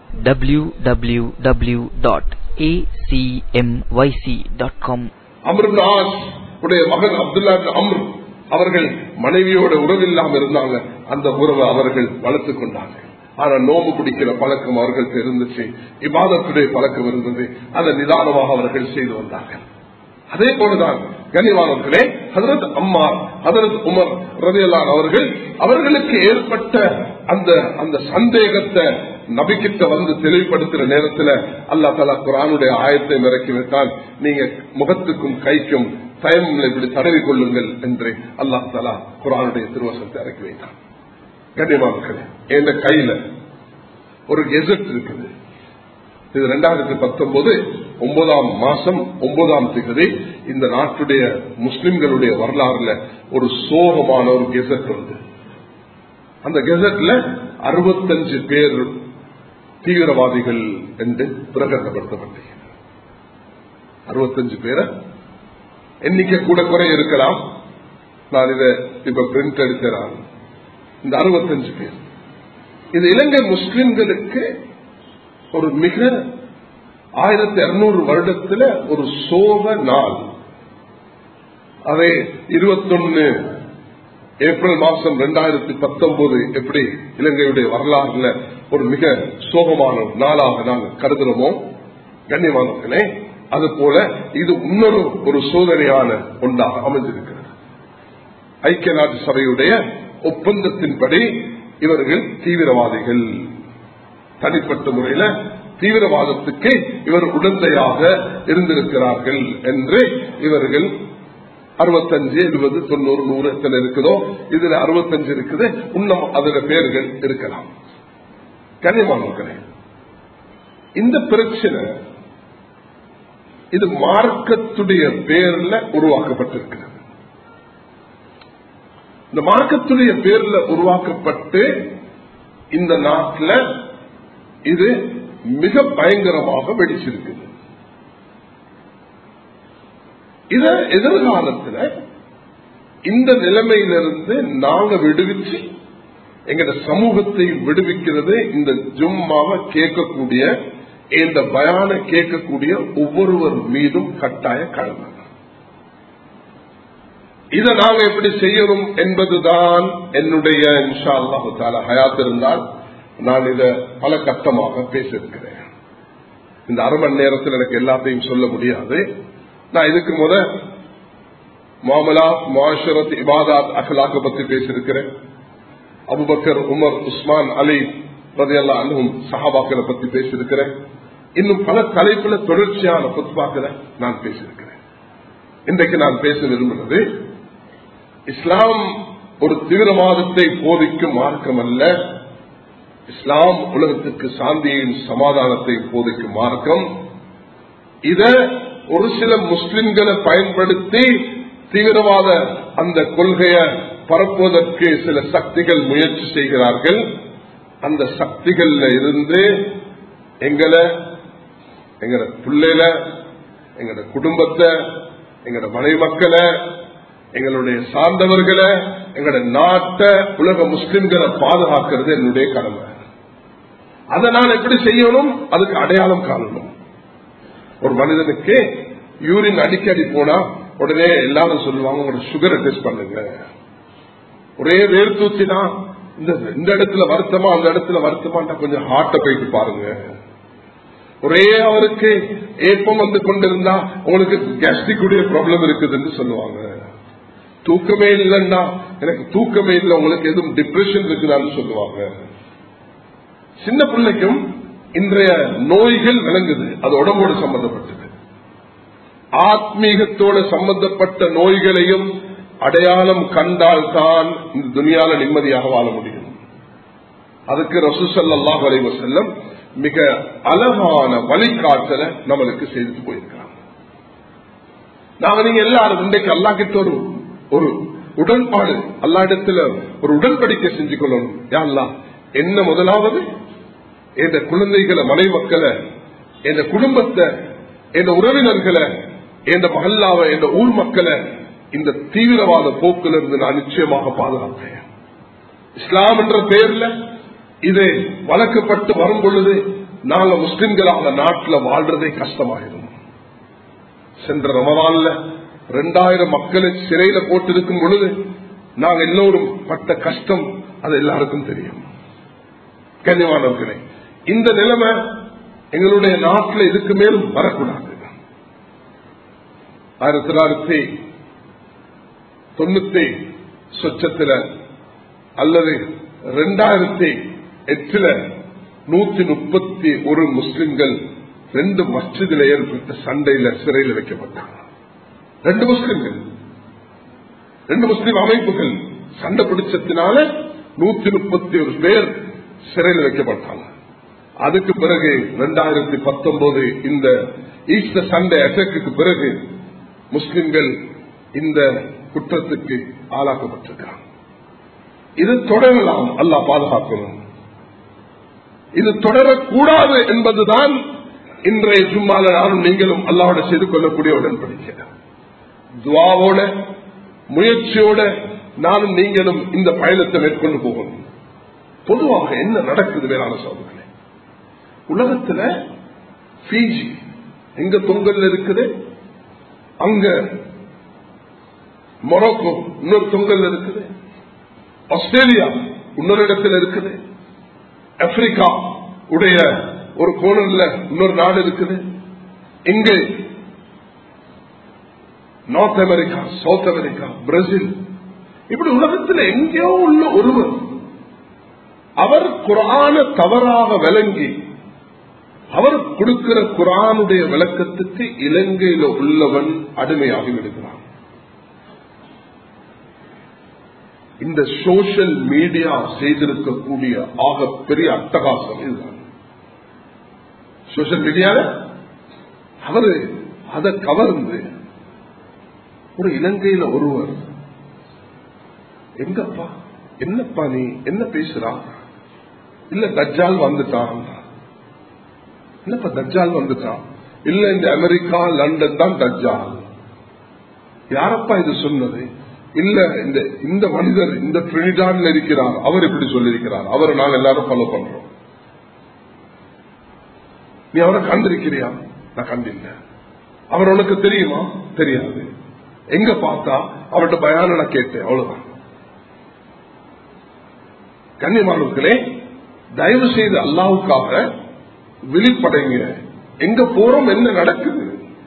www.acmyc.com அம்ருப்னு ஆஸ் உடைய மகன் அப்துல்லா இப்னு அம்ர் அவர்கள் மனைவியோட உறவில்லாம இருந்தாங்க அந்த உறவை அவர்கள் வளர்த்துக் கொண்டாங்க ஆனா நோம்பு பிடிக்கிற பழக்கம் அவர்களுக்கு இருந்துச்சு இபாதத்துடைய பழக்கம் இருந்தது அதை நிதானமாக அவர்கள் செய்து வந்தார்கள் அதே போலதான் கனிவானவர்களே ஹதரத் அம்மா ஹதரத் உமர் ரதியலான் அவர்கள் அவர்களுக்கு ஏற்பட்ட அந்த அந்த சந்தேகத்தை நபிக்கிட்ட வந்து தெளிவுபடுத்துற நேரத்துல அல்லா தலா குரானுடைய ஆயத்தை இறக்கி வைத்தான் நீங்க முகத்துக்கும் கைக்கும் தயமில் இப்படி தடவி கொள்ளுங்கள் என்று அல்லாஹ் தலா குரானுடைய திருவசத்தை இறக்கி வைத்தான் கண்ணியமானவர்களே என் கையில ஒரு கெசட் இருக்குது இது ரெண்டாயிரத்தி பத்தொன்பது ஒன்பதாம் மாசம் ஒன்பதாம் திகதி இந்த நாட்டுடைய முஸ்லிம்களுடைய வரலாறுல ஒரு சோகமான ஒரு கெசட் வருது அந்த கெசட்ல அறுபத்தஞ்சு பேர் தீவிரவாதிகள் என்று பிரகடனப்படுத்தப்பட்டது அறுபத்தஞ்சு பேரை எண்ணிக்கை கூட குறை இருக்கலாம் நான் இதை இப்ப பிரிண்ட் எடுக்கிறான் இந்த அறுபத்தஞ்சு பேர் இது இலங்கை முஸ்லிம்களுக்கு ஒரு மிக ஆயிரத்தி இருநூறு வருடத்துல ஒரு சோக நாள் அதை இருபத்தொன்னு ஏப்ரல் மாசம் ரெண்டாயிரத்தி பத்தொன்பது எப்படி இலங்கையுடைய வரலாறுல ஒரு மிக சோகமான ஒரு நாளாக நாங்கள் கருதுறோமோ கண்ணியமானவர்களே அது போல இது இன்னொரு ஒரு சோதனையான ஒன்றாக அமைஞ்சிருக்கிறது ஐக்கிய நாட்டு சபையுடைய ஒப்பந்தத்தின்படி இவர்கள் தீவிரவாதிகள் தனிப்பட்ட முறையில தீவிரவாதத்துக்கு இவர் உடந்தையாக இருந்திருக்கிறார்கள் என்று இவர்கள் அறுபத்தஞ்சு எழுபது தொண்ணூறு நூறு எத்தனை இருக்குதோ இதுல அறுபத்தஞ்சு இருக்குது இன்னும் அதுல பேர்கள் இருக்கலாம் கனிமானே இந்த பிரச்சனை இது மார்க்கத்துடைய பேர்ல உருவாக்கப்பட்டிருக்கிறது இந்த மார்க்கத்துடைய பேர்ல உருவாக்கப்பட்டு இந்த நாட்டில் இது மிக பயங்கரமாக வெடிச்சிருக்குது இத எதிர்காலத்துல இந்த நிலைமையிலிருந்து நாங்க விடுவிச்சு எங்கட சமூகத்தை விடுவிக்கிறது இந்த ஜும்மாவை கேட்கக்கூடிய இந்த பயான கேட்கக்கூடிய ஒவ்வொருவர் மீதும் கட்டாய கடமை இதை நாங்க எப்படி செய்யணும் என்பதுதான் என்னுடைய இன்ஷா அல்லாஹு தாலா ஹயாத் இருந்தால் நான் இத பல கட்டமாக பேசியிருக்கிறேன் இந்த அரை மணி நேரத்தில் எனக்கு எல்லாத்தையும் சொல்ல முடியாது நான் இதுக்கு முத மாமலா மாஷரத் இபாதாத் அகலாக்க பத்தி பேசியிருக்கிறேன் அபுபக்கர் உமர் உஸ்மான் அலி ரதையல்லா அனுகும் சஹாபாக்களை பத்தி பேசியிருக்கிறேன் இன்னும் பல தலைப்புல தொடர்ச்சியான புத்பாக்களை நான் பேசியிருக்கிறேன் இன்றைக்கு நான் பேச விரும்புகிறது இஸ்லாம் ஒரு தீவிரவாதத்தை போதிக்கும் மார்க்கம் அல்ல இஸ்லாம் உலகத்துக்கு சாந்தியையும் சமாதானத்தை போதிக்கும் மார்க்கம் இத ஒரு சில முஸ்லிம்களை பயன்படுத்தி தீவிரவாத அந்த கொள்கையை பரப்புவதற்கு சில சக்திகள் முயற்சி செய்கிறார்கள் அந்த சக்திகள்ல இருந்து எங்களை எங்கட பிள்ளைல எங்கட குடும்பத்தை எங்கட மனை மக்களை எங்களுடைய சார்ந்தவர்களை எங்களோட நாட்டை உலக முஸ்லிம்களை பாதுகாக்கிறது என்னுடைய கடமை அதை நான் எப்படி செய்யணும் அதுக்கு அடையாளம் காணணும் ஒரு மனிதனுக்கு யூரின் அடிக்கடி போனா உடனே எல்லாரும் சொல்லுவாங்க உங்களோட சுகரை டெஸ்ட் பண்ணுங்க ஒரே வேர் தூச்சினா இந்த இந்த இடத்துல வருத்தமா அந்த இடத்துல வருத்தமாட்டா கொஞ்சம் ஹார்ட்டை போயிட்டு பாருங்க ஒரே அவருக்கு ஏப்பம் வந்து கொண்டிருந்தா உங்களுக்கு கேஸ்ட்ரிக் உடைய ப்ராப்ளம் இருக்குதுன்னு சொல்லுவாங்க தூக்கமே இல்லைன்னா எனக்கு தூக்கமே இல்லை உங்களுக்கு எதுவும் டிப்ரெஷன் இருக்குதான்னு சொல்லுவாங்க சின்ன பிள்ளைக்கும் இன்றைய நோய்கள் விளங்குது அது உடம்போடு சம்பந்தப்பட்டது ஆத்மீகத்தோடு சம்பந்தப்பட்ட நோய்களையும் அடையாளம் கண்டால்தான் இந்த துணியால நிம்மதியாக வாழ முடியும் அதுக்கு ரசூசல்லாஹ் அலைவ செல்லம் மிக அழகான வழிகாட்டலை நம்மளுக்கு செய்து போயிருக்கிறாங்க நாங்க நீங்க எல்லாரும் இன்றைக்கு அல்லா கிட்ட ஒரு ஒரு உடன்பாடு அல்லா இடத்துல ஒரு உடன்படிக்கை செஞ்சு கொள்ளணும் யாழ்லா என்ன முதலாவது என் குழந்தைகளை மனை மக்களை என் குடும்பத்தை என் உறவினர்களை என் மகல்லாவை என் ஊர் மக்களை இந்த தீவிரவாத போக்கிலிருந்து நான் நிச்சயமாக பாதுகாப்பேன் இஸ்லாம் என்ற பெயர்ல இது வளர்க்கப்பட்டு வரும் பொழுது நாங்க முஸ்லிம்களாக நாட்டில் வாழ்றதே கஷ்டமாயிரும் சென்ற ரமவான்ல ரெண்டாயிரம் மக்களை சிறையில போட்டிருக்கும் பொழுது நாங்க எல்லோரும் பட்ட கஷ்டம் அது எல்லாருக்கும் தெரியும் கண்ணியமானவர்களே இந்த நிலைமை எங்களுடைய நாட்டில் இதுக்கு மேலும் வரக்கூடாது ஆயிரத்தி தொள்ளாயிரத்தி தொண்ணூத்தி சொச்சத்துல அல்லது ரெண்டாயிரத்தி எட்டுல நூத்தி முப்பத்தி ஒரு முஸ்லிம்கள் ரெண்டு மஸ்ஜிதில் ஏற்பட்ட சண்டையில சிறையில் வைக்கப்பட்டாங்க ரெண்டு முஸ்லிம்கள் ரெண்டு முஸ்லிம் அமைப்புகள் சண்டை பிடிச்சத்தினால நூத்தி முப்பத்தி ஒரு பேர் சிறையில் வைக்கப்பட்டாங்க அதுக்கு பிறகு ரெண்டாயிரத்தி பத்தொன்பது இந்த ஈஸ்டர் சண்டே அட்டாக்கு பிறகு முஸ்லிம்கள் இந்த குற்றத்துக்கு ஆளாக்கப்பட்டிருக்கிறாங்க இது தொடரலாம் அல்லாஹ் பாதுகாக்கணும் இது தொடரக்கூடாது என்பதுதான் இன்றைய சும்மால நானும் நீங்களும் அல்லாவோட செய்து கொள்ளக்கூடிய உடன்படிக்கை துவாவோட முயற்சியோட நானும் நீங்களும் இந்த பயணத்தை மேற்கொண்டு போகணும் பொதுவாக என்ன நடக்குது வேளாண் சோதனை உலகத்துல பிஜி எங்க தொங்கல் இருக்குது அங்க மொரோக்கோ இன்னொரு தொங்கல் இருக்குது ஆஸ்திரேலியா இன்னொரு இடத்துல இருக்குது ஆப்பிரிக்கா உடைய ஒரு கோணல்ல இன்னொரு நாடு இருக்குது இங்கு North America South America Brazil இப்படி உலகத்தில் எங்கேயோ உள்ள ஒருவர் அவர் குரான தவறாக விளங்கி அவர் கொடுக்கிற குரானுடைய விளக்கத்துக்கு இலங்கையில உள்ளவன் அடிமையாகி விடுகிறான் இந்த சோசியல் மீடியா செய்திருக்கக்கூடிய ஆக பெரிய அட்டகாசம் இதுதான் சோசியல் மீடியால அவரு அதை கவர்ந்து ஒரு இலங்கையில ஒருவர் எங்கப்பா என்னப்பா நீ என்ன பேசுறா இல்ல தஜ்ஜால் வந்துட்டான் என்னப்பா தஜ்ஜால் வந்துட்டான் இல்ல இந்த அமெரிக்கா லண்டன் தான் தஜ்ஜால் யாரப்பா இது சொன்னது இல்ல இந்த இந்த மனிதர் இந்த ட்ரினிடான்ல இருக்கிறார் அவர் இப்படி சொல்லியிருக்கிறார் அவரை நாங்க எல்லாரும் ஃபாலோ பண்றோம் நீ அவரை கண்டிருக்கிறியா நான் கண்டில்ல அவர் உனக்கு தெரியுமா தெரியாது எங்க பார்த்தா அவர்கிட்ட பயான நான் கேட்டேன் அவ்வளவுதான் கண்ணியமானவர்களே தயவு செய்து அல்லாவுக்காக விழிப்படைங்க எங்க போறோம் என்ன நடக்குது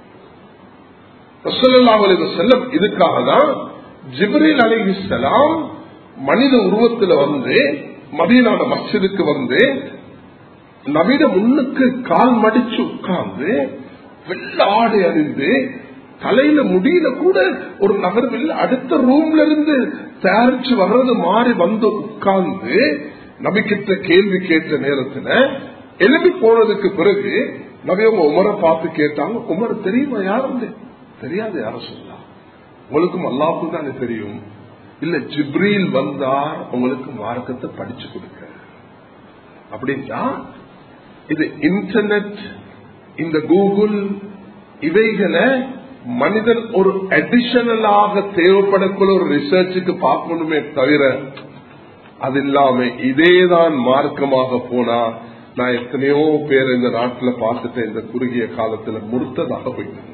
செல்லம் இதுக்காக தான் ஜிப்ரீல் அலிஹிஸ்லாம் மனித உருவத்தில் வந்து மதியனான மஸ்ஜிதுக்கு வந்து நவீன முன்னுக்கு கால் மடிச்சு உட்கார்ந்து வெள்ள ஆடை அணிந்து தலையில முடியல கூட ஒரு நகர்வில் அடுத்த ரூம்ல இருந்து தயாரிச்சு வர்றது மாறி வந்து உட்கார்ந்து நபிக்கிட்ட கேள்வி கேட்ட நேரத்துல எழுப்பி போனதுக்கு பிறகு நபியவங்க உமரை பார்த்து கேட்டாங்க உமர் தெரியுமா யாரு தெரியாது யார சொல்லலாம் உங்களுக்கும் அல்லாவுக்கும் தானே தெரியும் இல்ல ஜிப்ரீல் வந்தார் உங்களுக்கு மார்க்கத்தை படிச்சு கொடுக்க அப்படின்னா இது இன்டர்நெட் இந்த கூகுள் இவைகளை மனிதன் ஒரு அடிஷனலாக தேவைப்படக்குள்ள ஒரு ரிசர்ச்சுக்கு பார்க்கணுமே தவிர அது இல்லாம இதேதான் மார்க்கமாக போனா நான் எத்தனையோ பேர் இந்த நாட்டில் பார்த்துட்டேன் இந்த குறுகிய காலத்துல முறுத்ததாக போயிட்டாங்க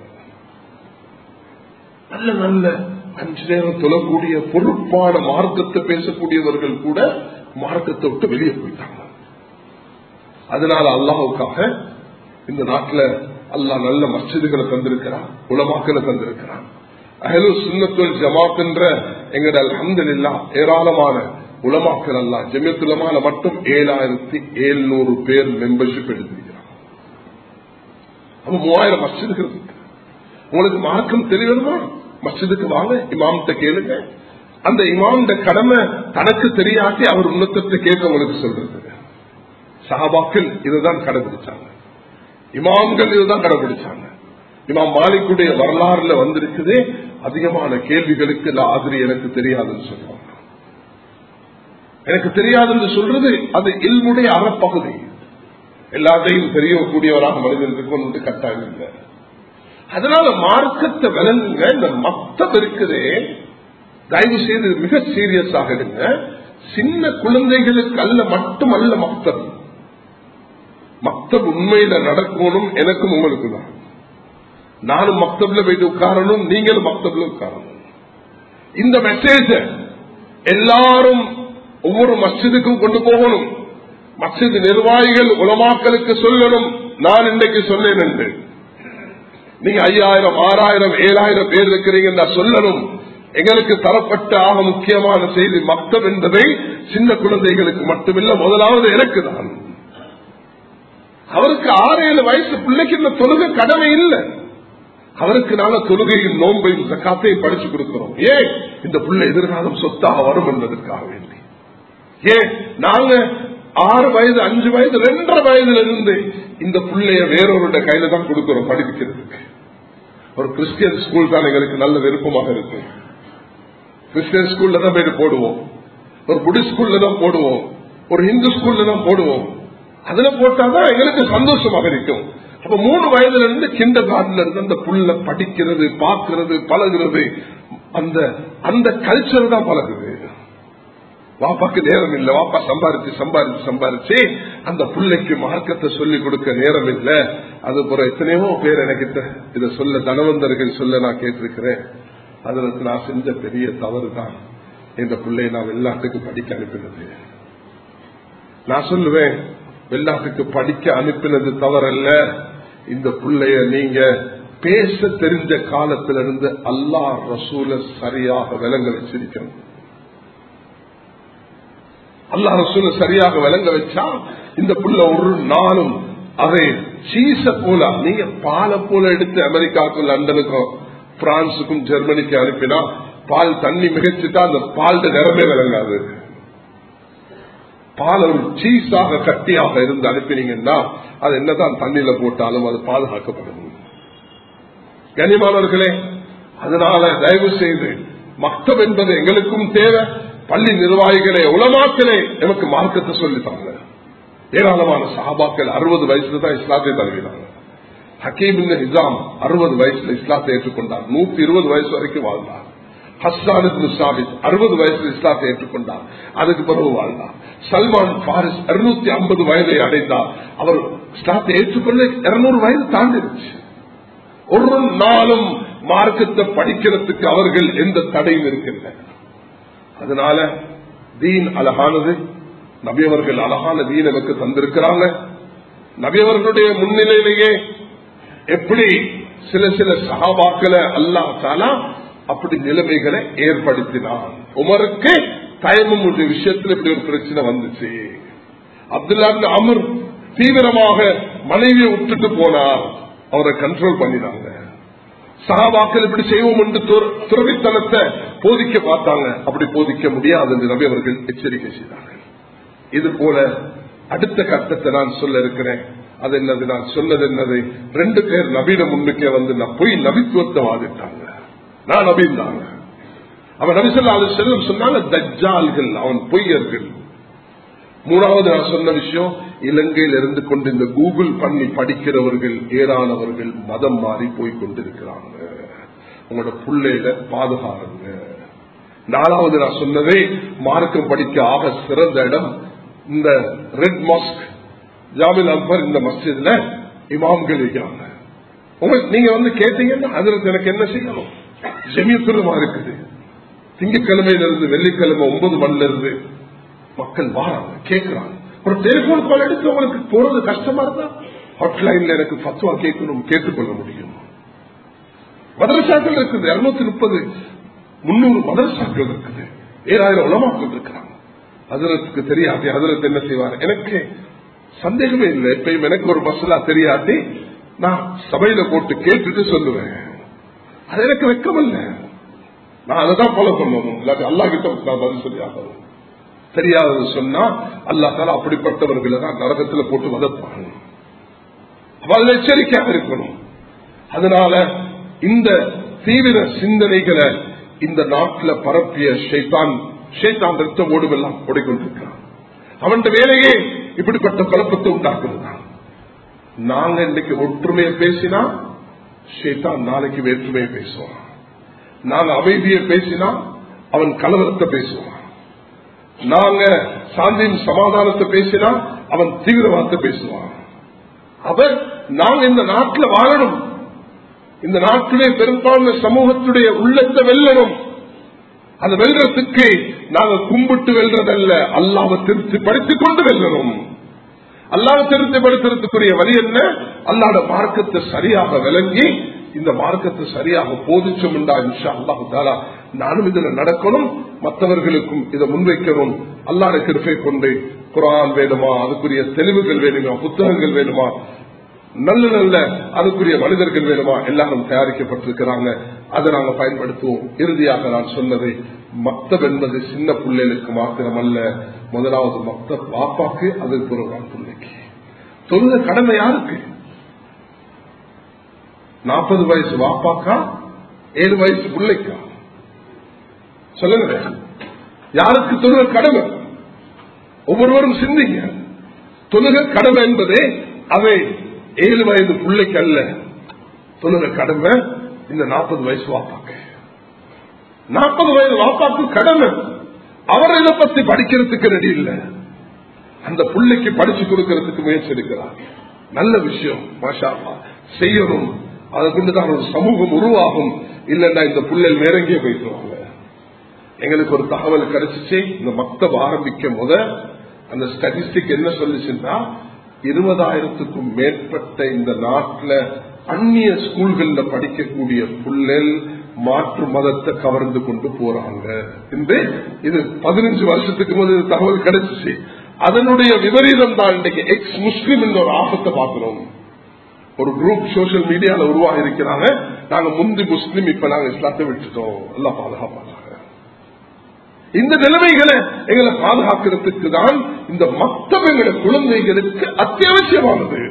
நல்ல நல்ல அஞ்சு நேரம் தொழக்கூடிய பொறுப்பான மார்க்கத்தை பேசக்கூடியவர்கள் கூட மார்க்கத்தை விட்டு வெளியே போயிட்டாங்க அதனால அல்லாவுக்காக இந்த நாட்டில் அல்லாஹ் நல்ல மஸ்ஜிதுகளை தந்திருக்கிறான் உலமாக்களை தந்திருக்கிறான் அஹலு சுண்ணத்துல் ஜமாத் என்ற எங்கட அலமதுல்லா ஏராளமான உலமாக்கள் அல்லா ஜமியத்துலமால மட்டும் ஏழாயிரத்தி எழுநூறு பேர் மெம்பர்ஷிப் எடுத்திருக்கிறான் அப்ப மூவாயிரம் மஸ்ஜிதுகள் இருக்கு உங்களுக்கு மார்க்கம் தெரியணுமா மஸ்ஜிதுக்கு வாங்க இமாம்கிட்ட கேளுங்க அந்த இமாம்ட கடமை தனக்கு தெரியாட்டி அவர் உன்னத்தத்தை கேட்க உங்களுக்கு சொல்றது சஹாபாக்கள் இதுதான் கடைபிடிச்சாங்க இமாம்கள் இதுதான் கடைபிடிச்சாங்க இமாம் மாலிக்குடைய வரலாறுல வந்திருக்குது அதிகமான கேள்விகளுக்கு ஆதிரி எனக்கு தெரியாதுன்னு சொல்றாங்க எனக்கு தெரியாதுன்னு சொல்றது அது இல்முடைய அறப்பகுதி எல்லாத்தையும் தெரியக்கூடியவராக மனிதன் இருக்கணும் கட்டாயம் இல்லை அதனால மார்க்கத்தை விளங்குங்க இந்த மக்தம் இருக்குதே தயவு செய்து மிக சீரியஸாக இருங்க சின்ன குழந்தைகளுக்கு அல்ல மட்டுமல்ல மக்தம் மக்தப் உண்மையில நடக்கணும் எனக்கும் உங்களுக்கு தான் நானும் மக்தப்ல போயிட்டு உட்காரணும் நீங்களும் மக்தப்ல உட்காரணும் இந்த மெசேஜ எல்லாரும் ஒவ்வொரு மஸ்ஜிதுக்கும் கொண்டு போகணும் மஸ்ஜித் நிர்வாகிகள் உலமாக்களுக்கு சொல்லணும் நான் இன்னைக்கு சொன்னேன் என்று நீங்க ஐயாயிரம் ஆறாயிரம் ஏழாயிரம் பேர் இருக்கிறீங்க சொல்லணும் எங்களுக்கு தரப்பட்ட ஆக முக்கியமான செய்தி மக்தம் என்பதை சின்ன குழந்தைகளுக்கு மட்டுமில்ல முதலாவது எனக்கு தான் அவருக்கு ஆறு ஏழு வயசு பிள்ளைக்கு இந்த தொழுகை கடமை இல்லை அவருக்கு நாங்க தொழுகையும் நோன்பையும் காத்தையும் படிச்சு கொடுக்கிறோம் ஏன் இந்த பிள்ளை எதிர்காலம் சொத்தாக வரும் என்பதற்காக வேண்டி ஏன் நாங்க ஆறு வயது அஞ்சு வயது ரெண்டரை வயதுல இருந்து இந்த பிள்ளைய வேறொருடைய கையில தான் கொடுக்கிறோம் படிக்கிறதுக்கு ஒரு கிறிஸ்டியன் ஸ்கூல் தான் எங்களுக்கு நல்ல விருப்பமாக இருக்கு கிறிஸ்டியன் ஸ்கூல்ல தான் போயிட்டு போடுவோம் ஒரு புடிஸ்ட் ஸ்கூல்ல தான் போடுவோம் ஒரு ஹிந்து ஸ்கூல்ல தான் போடுவோம் அதுல போட்டாதான் எங்களுக்கு சந்தோஷமாக இருக்கும் அப்ப மூணு வயதுல இருந்து கிண்ட கார்டுல இருந்து அந்த புள்ள படிக்கிறது பாக்குறது பழகுறது அந்த அந்த கல்ச்சர் தான் பழகுது வாப்பாக்கு நேரம் இல்லை வாப்பா சம்பாரிச்சு சம்பாரிச்சு சம்பாரிச்சு அந்த பிள்ளைக்கு மார்க்கத்தை சொல்லி கொடுக்க நேரம் இல்லை அது போற எத்தனையோ பேர் எனக்கு இதை சொல்ல தனவந்தர்கள் சொல்ல நான் கேட்டிருக்கிறேன் அதுல நான் செஞ்ச பெரிய தவறு தான் இந்த பிள்ளையை நான் வெளிநாட்டுக்கு படிக்க அனுப்பினது நான் சொல்லுவேன் வெளிநாட்டுக்கு படிக்க அனுப்பினது தவறல்ல இந்த பிள்ளைய நீங்க பேச தெரிஞ்ச காலத்திலிருந்து அல்லா ரசூல சரியாக விளங்க வச்சிருக்கணும் அல்லா ரசூல சரியாக விளங்க வச்சா இந்த புள்ள ஒரு நாளும் அதை சீச போல நீங்க பாலை போல எடுத்து அமெரிக்காவுக்கும் லண்டனுக்கும் பிரான்சுக்கும் ஜெர்மனிக்கு அனுப்பினா பால் தண்ணி மிகச்சுட்டா அந்த பால் நிறமே விளங்காது பால் ஒரு சீஸாக கட்டியாக இருந்து அனுப்பினீங்கன்னா அது என்னதான் தண்ணியில போட்டாலும் அது பாதுகாக்கப்படும் கனிமானவர்களே அதனால தயவு செய்து மக்தம் என்பது எங்களுக்கும் தேவை பள்ளி நிர்வாகிகளே உலமாக்களே எனக்கு மார்க்கத்தை சொல்லித்தாங்க ஏராளமான சஹாபாக்கள் அறுபது வயசுல தான் இஸ்லாத்தை தழுவினாங்க ஹக்கீம் நிசாம் அறுபது வயசுல இஸ்லாத்தை ஏற்றுக்கொண்டார் நூத்தி இருபது வயசு வரைக்கும் வாழ்ந்தார் ஹஸ்தானு சாபித் அறுபது வயசுல இஸ்லாத்தை ஏற்றுக்கொண்டார் அதுக்கு பிறகு வாழ்ந்தார் சல்மான் பாரிஸ் இருநூத்தி ஐம்பது வயதை அடைந்தார் அவர் இஸ்லாத்தை ஏற்றுக்கொள்ள இருநூறு வயது தாண்டிருச்சு ஒரு நாளும் மார்க்கத்தை படிக்கிறதுக்கு அவர்கள் எந்த தடையும் இருக்கின்ற அதனால தீன் அழகானது நபியவர்கள் அழகான தீன் நமக்கு தந்திருக்கிறாங்க நபியவர்களுடைய முன்னிலையிலேயே எப்படி சில சில சகாபாக்களை அல்லா தாலா அப்படி நிலைமைகளை ஏற்படுத்தினான் உமருக்கு தயமும் விஷயத்தில் இப்படி ஒரு பிரச்சனை வந்துச்சு அப்துல்லா அமர் தீவிரமாக மனைவியை விட்டுட்டு போனார் அவரை கண்ட்ரோல் பண்ணினாங்க சகாபாக்கள் இப்படி செய்வோம் என்று துறவித்தனத்தை போதிக்க பார்த்தாங்க அப்படி போதிக்க முடியாது என்று நபி அவர்கள் எச்சரிக்கை செய்தார்கள் இது போல அடுத்த கட்டத்தை நான் சொல்ல இருக்கிறேன் அது என்னது நான் சொன்னது என்னது ரெண்டு பேர் நபீன முன்னுக்கே வந்து நான் பொய் நபித்துவத்தை வாதிட்டாங்க நான் நபிந்தாங்க அவன் நபிசல்லா அது செல்லும் சொன்னாங்க தஜ்ஜால்கள் அவன் பொய்யர்கள் மூணாவது நான் சொன்ன விஷயம் இலங்கையில் இருந்து கொண்டு இந்த கூகுள் பண்ணி படிக்கிறவர்கள் ஏறானவர்கள் மதம் மாறி போய் கொண்டிருக்கிறாங்க உங்களோட பிள்ளையில பாதுகாருங்க நாலாவது நான் சொன்னதே மார்க்கம் படிக்க ஆக சிறந்த இடம் இந்த ரெட் மாஸ்க் ஜாமில் அக்பர் இந்த மஸ்ஜித்ல இமாம்கள் இருக்கிறாங்க உங்களுக்கு நீங்க வந்து கேட்டீங்கன்னா அதுல எனக்கு என்ன செய்யணும் ஜெமியத்துருமா இருக்குது திங்கக்கிழமையில இருந்து வெள்ளிக்கிழமை ஒன்பது மணில இருந்து மக்கள் வாராங்க கேட்கிறாங்க ஒரு டெலிபோன் கால் எடுத்து உங்களுக்கு போறது கஷ்டமா இருந்தா ஹாட்லைன்ல எனக்கு பத்துவா கேட்கணும் கேட்டுக்கொள்ள முடியும் மதரசாக்கள் இருக்குது இருநூத்தி முப்பது முன்னூறு மதரசாக்கள் இருக்குது ஏழாயிரம் உலமாக்கள் இருக்கிறாங்க அதற்கு தெரியாட்டி அதற்கு என்ன செய்வார் எனக்கு சந்தேகமே இல்லை எப்பயும் எனக்கு ஒரு மசலா தெரியாட்டி நான் சபையில போட்டு கேட்டுட்டு சொல்லுவேன் அது எனக்கு வெக்கம் இல்லை நான் அதை தான் ஃபாலோ பண்ணணும் இல்லாட்டி அல்லா கிட்ட நான் பதில் சொல்லி ஆகணும் தெரியாதது சொன்னா அல்லா தால அப்படிப்பட்டவர்களை தான் நரகத்துல போட்டு வதப்பாங்க அவள் எச்சரிக்கையாக இருக்கணும் அதனால இந்த தீவிர சிந்தனைகளை இந்த நாட்டில் பரப்பிய ஷைத்தான் ஷைத்தான் ரத்த ஓடுவெல்லாம் ஓடிக்கொண்டிருக்கிறான் அவன் வேலையே இப்படிப்பட்ட குழப்பத்தை உண்டாக்குறது நாங்க இன்னைக்கு ஒற்றுமையை பேசினா ஷேத்தான் நாளைக்கு வேற்றுமையை பேசுவான் நாங்க அமைதியை பேசினா அவன் கலவரத்தை பேசுவான் நாங்க சாந்தியின் சமாதானத்தை பேசினா அவன் தீவிரவாதத்தை பேசுவான் அவன் நாங்க இந்த நாட்டில் வாழணும் இந்த நாட்டிலே பெரும்பான்மை சமூகத்துடைய உள்ளத்தை வெல்லணும் அந்த வெல்றதுக்கு நாங்க கும்பிட்டு வெல்றதல்ல அல்லாவை திருப்தி படுத்திக் கொண்டு வெல்லணும் அல்லாவை திருப்திப்படுத்துறதுக்குரிய வழி என்ன அல்லாட மார்க்கத்தை சரியாக விளங்கி இந்த மார்க்கத்தை சரியாக போதிச்சோம் இன்ஷா அல்லாஹு தாலா நானும் இதுல நடக்கணும் மற்றவர்களுக்கும் இதை முன்வைக்கணும் அல்லாட கிருப்பை கொண்டு குரான் வேணுமா அதுக்குரிய தெளிவுகள் வேணுமா புத்தகங்கள் வேணுமா நல்ல நல்ல அதுக்குரிய மனிதர்கள் வேணுமா எல்லாரும் தயாரிக்கப்பட்டிருக்கிறாங்க அதை நாங்க பயன்படுத்துவோம் இறுதியாக நான் சொன்னது மக்தப் என்பது சின்ன பிள்ளைகளுக்கு மாத்திரமல்ல முதலாவது மக்தப் பாப்பாக்கு அதுக்கு ஒரு பிள்ளைக்கு தொழுத கடமை யாருக்கு நாற்பது வயசு வாப்பாக்கா ஏழு வயசு பிள்ளைக்கா சொல்லுங்க யாருக்கு தொழுக கடமை ஒவ்வொருவரும் சிந்திங்க தொழுக கடமை என்பதே அவை ஏழு வயது பிள்ளைக்கு அல்ல தொழுக கடமை இந்த நாற்பது வயசு வாப்பாக்கு நாற்பது வயது வாப்பாக்கு கடமை அவர் இதை பத்தி படிக்கிறதுக்கு ரெடி இல்லை அந்த பிள்ளைக்கு படிச்சு கொடுக்கறதுக்கு முயற்சி எடுக்கிறார் நல்ல விஷயம் மாஷா செய்யணும் அதை கொண்டுதான் ஒரு சமூகம் உருவாகும் இல்லைன்னா இந்த புள்ளல் வேற எங்கேயே போயிட்டுருவாங்க எங்களுக்கு ஒரு தகவல் கிடைச்சிச்சு இந்த மக்தப் ஆரம்பிக்கும் போத அந்த ஸ்டாட்டிஸ்டிக் என்ன சொல்லுச்சுன்னா இருபதாயிரத்துக்கும் மேற்பட்ட இந்த நாட்டில் அந்நிய ஸ்கூல்கள்ல படிக்கக்கூடிய புள்ளல் மாற்று மதத்தை கவர்ந்து கொண்டு போறாங்க என்று இது பதினஞ்சு வருஷத்துக்கு போது தகவல் கிடைச்சிச்சு அதனுடைய விபரீதம் தான் இன்றைக்கு எக்ஸ் முஸ்லிம் என்ற ஒரு ஆபத்தை பார்க்கிறோம் ஒரு குரூப் சோசியல் மீடியால உருவாகி இருக்கிறாங்க நாங்க முந்தி முஸ்லிம் இப்ப நாங்க இஸ்லாத்தை விட்டுட்டோம் எல்லாம் பாதுகாப்பாங்க இந்த நிலைமைகளை எங்களை பாதுகாக்கிறதுக்கு தான் இந்த மொத்தம் எங்களை குழந்தைகளுக்கு அத்தியாவசியமானது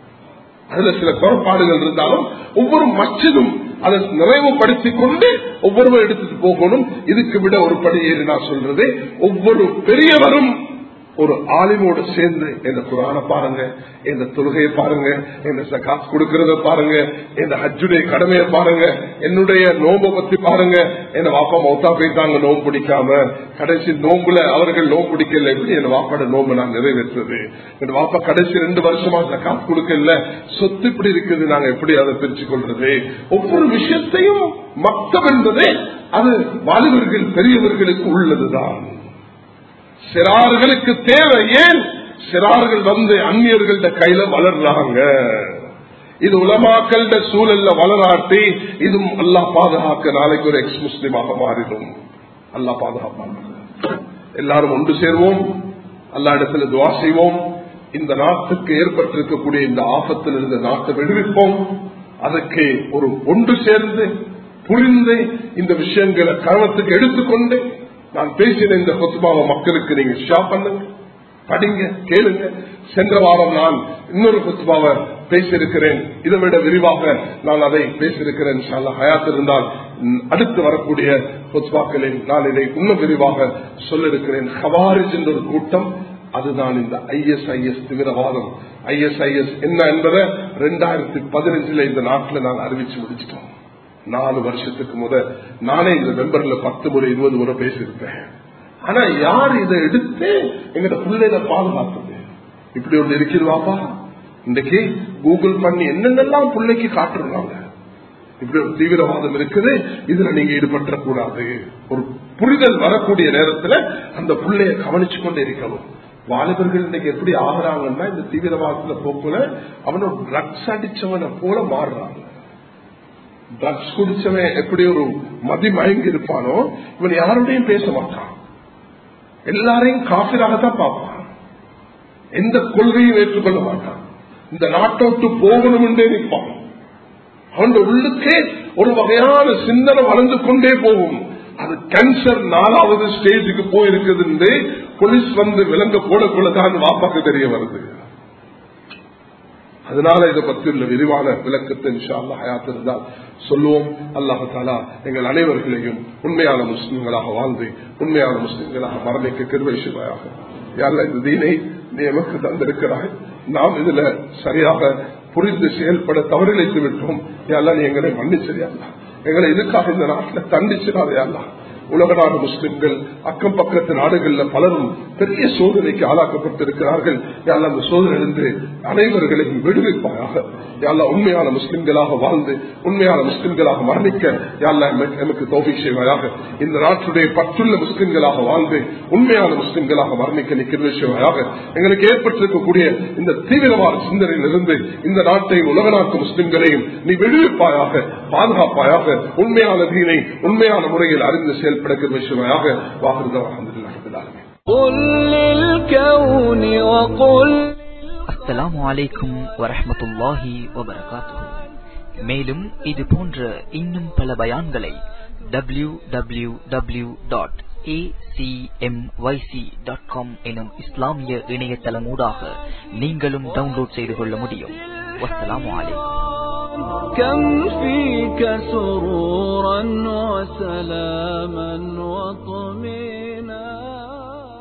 அதுல சில குறைபாடுகள் இருந்தாலும் ஒவ்வொரு மச்சதும் அதை நிறைவுபடுத்திக் கொண்டு ஒவ்வொருவர் எடுத்துட்டு போகணும் இதுக்கு விட ஒரு படி ஏறி நான் சொல்றது ஒவ்வொரு பெரியவரும் ஒரு ஆலிமோடு சேர்ந்து இந்த குரான பாருங்க இந்த தொழுகையை பாருங்க இந்த காசு கொடுக்கறத பாருங்க இந்த ஹஜ்ஜுடைய கடமையை பாருங்க என்னுடைய நோம்பை பத்தி பாருங்க என்ன வாப்பா மௌத்தா போயிட்டாங்க நோம்பு பிடிக்காம கடைசி நோம்புல அவர்கள் நோம்பு பிடிக்கல எப்படி என் வாப்பாட நோம்பு நான் நிறைவேற்றுறது என் வாப்பா கடைசி ரெண்டு வருஷமா காசு கொடுக்கல சொத்து இப்படி இருக்குது நாங்க எப்படி அதை பிரிச்சு கொள்றது ஒவ்வொரு விஷயத்தையும் மக்தம் என்பதே அது வாலிபர்கள் பெரியவர்களுக்கு உள்ளதுதான் சிறார்களுக்கு தேவை ஏன் சிறார்கள் வந்து அந்நியர்கள்ட கையில வளர்றாங்க இது உலமாக்கள்ட சூழல்ல வளராட்டி இதுவும் அல்லா பாதுகாக்க நாளைக்கு ஒரு எக்ஸ் முஸ்லிமாக மாறிடும் அல்லா பாதுகாப்பாங்க எல்லாரும் ஒன்று சேர்வோம் அல்லா இடத்துல துவா செய்வோம் இந்த நாட்டுக்கு ஏற்பட்டிருக்கக்கூடிய இந்த ஆபத்தில் இருந்த நாட்டை விடுவிப்போம் அதற்கு ஒரு ஒன்று சேர்ந்து புரிந்து இந்த விஷயங்களை கவனத்துக்கு எடுத்துக்கொண்டு நான் பேசின இந்த கொத்துபாவை மக்களுக்கு நீங்க ஷேர் பண்ணுங்க படிங்க கேளுங்க சென்ற வாரம் நான் இன்னொரு கொத்துபாவை பேசியிருக்கிறேன் இதை விட விரிவாக நான் அதை பேசியிருக்கிறேன் ஹயாத் இருந்தால் அடுத்து வரக்கூடிய கொத்துபாக்களில் நான் இதை இன்னும் விரிவாக சொல்லிருக்கிறேன் ஹவாரிஜ் என்ற ஒரு கூட்டம் அதுதான் இந்த ஐஎஸ்ஐஎஸ் தீவிரவாதம் ஐஎஸ்ஐஎஸ் என்ன என்பதை ரெண்டாயிரத்தி பதினஞ்சுல இந்த நாட்டில் நான் அறிவிச்சு முடிச்சிட்டோம் நாலு வருஷத்துக்கு முத நானே இந்த மெம்பர்ல பத்து முறை இருபது முறை பேசியிருப்பேன் ஆனா யார் இதை எடுத்து எங்கட பிள்ளைல பாதுகாத்தது இப்படி ஒண்ணு இருக்கிறவாப்பா இன்றைக்கு கூகுள் பண்ணி என்னென்னலாம் பிள்ளைக்கு காட்டுறாங்க இப்படி ஒரு தீவிரவாதம் இருக்குது இதுல நீங்க ஈடுபட்ட கூடாது ஒரு புரிதல் வரக்கூடிய நேரத்துல அந்த பிள்ளைய கவனிச்சு கொண்டு இருக்கணும் வாலிபர்கள் இன்னைக்கு எப்படி ஆகுறாங்கன்னா இந்த தீவிரவாதத்துல போக்குல அவனோட ட்ரக்ஸ் அடிச்சவனை போல மாறுறாங்க ட்ரக்ஸ் குடிச்சவன் எப்படி ஒரு மதி மயங்கி இருப்பானோ இவன் யாரோடையும் பேச மாட்டான் எல்லாரையும் காபிராகத்தான் பார்ப்பான் எந்த கொள்கையும் ஏற்றுக்கொள்ள மாட்டான் இந்த நாட்டோட்டு போகணும் என்றே நிற்பான் அவன் உள்ளுக்கே ஒரு வகையான சிந்தனை வளர்ந்து கொண்டே போகும் அது கேன்சர் நாலாவது ஸ்டேஜுக்கு போயிருக்குது போலீஸ் வந்து விலங்க போடக்குள்ளதான் வாப்பாக்கு தெரிய வருது அதனால இதை பற்றி உள்ள விரிவான விளக்கத்தை ஹயாத் இருந்தால் சொல்லுவோம் அல்லாஹு தாலா எங்கள் அனைவர்களையும் உண்மையான முஸ்லிம்களாக வாழ்ந்து உண்மையான முஸ்லிம்களாக மரணிக்க கிருவை சிவாயாக யாரில் இந்த தீனை நீ எமக்கு தந்திருக்கிறாய் நாம் இதுல சரியாக புரிந்து செயல்பட தவறிழைத்து விட்டோம் யாரெல்லாம் நீ எங்களை மன்னிச்சரியா எங்களை இதுக்காக இந்த நாட்டில் தண்டிச்சிடாதையா உலக நாடு முஸ்லிம்கள் அக்கம் பக்கத்து நாடுகள்ல பலரும் பெரிய சோதனைக்கு ஆளாக்கப்பட்டிருக்கிறார்கள் யாழ் அந்த சோதனையிலிருந்து அனைவர்களையும் விடுவிப்பாயாக யாழ்லா உண்மையான முஸ்லிம்களாக வாழ்ந்து உண்மையான முஸ்லிம்களாக மரணிக்க யாழ்லா எமக்கு தோல்வி செய்வாயாக இந்த நாட்டுடைய பற்றுள்ள முஸ்லிம்களாக வாழ்ந்து உண்மையான முஸ்லிம்களாக மரணிக்க நிற்கிற செய்வாயாக எங்களுக்கு ஏற்பட்டிருக்கக்கூடிய இந்த தீவிரவாத சிந்தனையிலிருந்து இந்த நாட்டையும் உலக நாட்டு முஸ்லிம்களையும் நீ விடுவிப்பாயாக பாதுகாப்பாயாக உண்மையான தீனை உண்மையான முறையில் அறிந்து செயல்படுகிற விஷயமாக வாகுதா அஹமதுல்லாஹ் قل للكون وقل அஸ்ஸலாமு அலைக்கும் வரஹ்மத்துல்லாஹி வபரகாத்துஹு மேலும் இது போன்ற இன்னும் பல பயான்களை W W W dot dot com எனும் இஸ்லாமிய இணையதளமூடாக நீங்களும் டவுன்லோட் செய்து கொள்ள முடியும் வஸ்ஸலாமு அலைக்கும் كم فيك سرورا وسلاما وطمئنا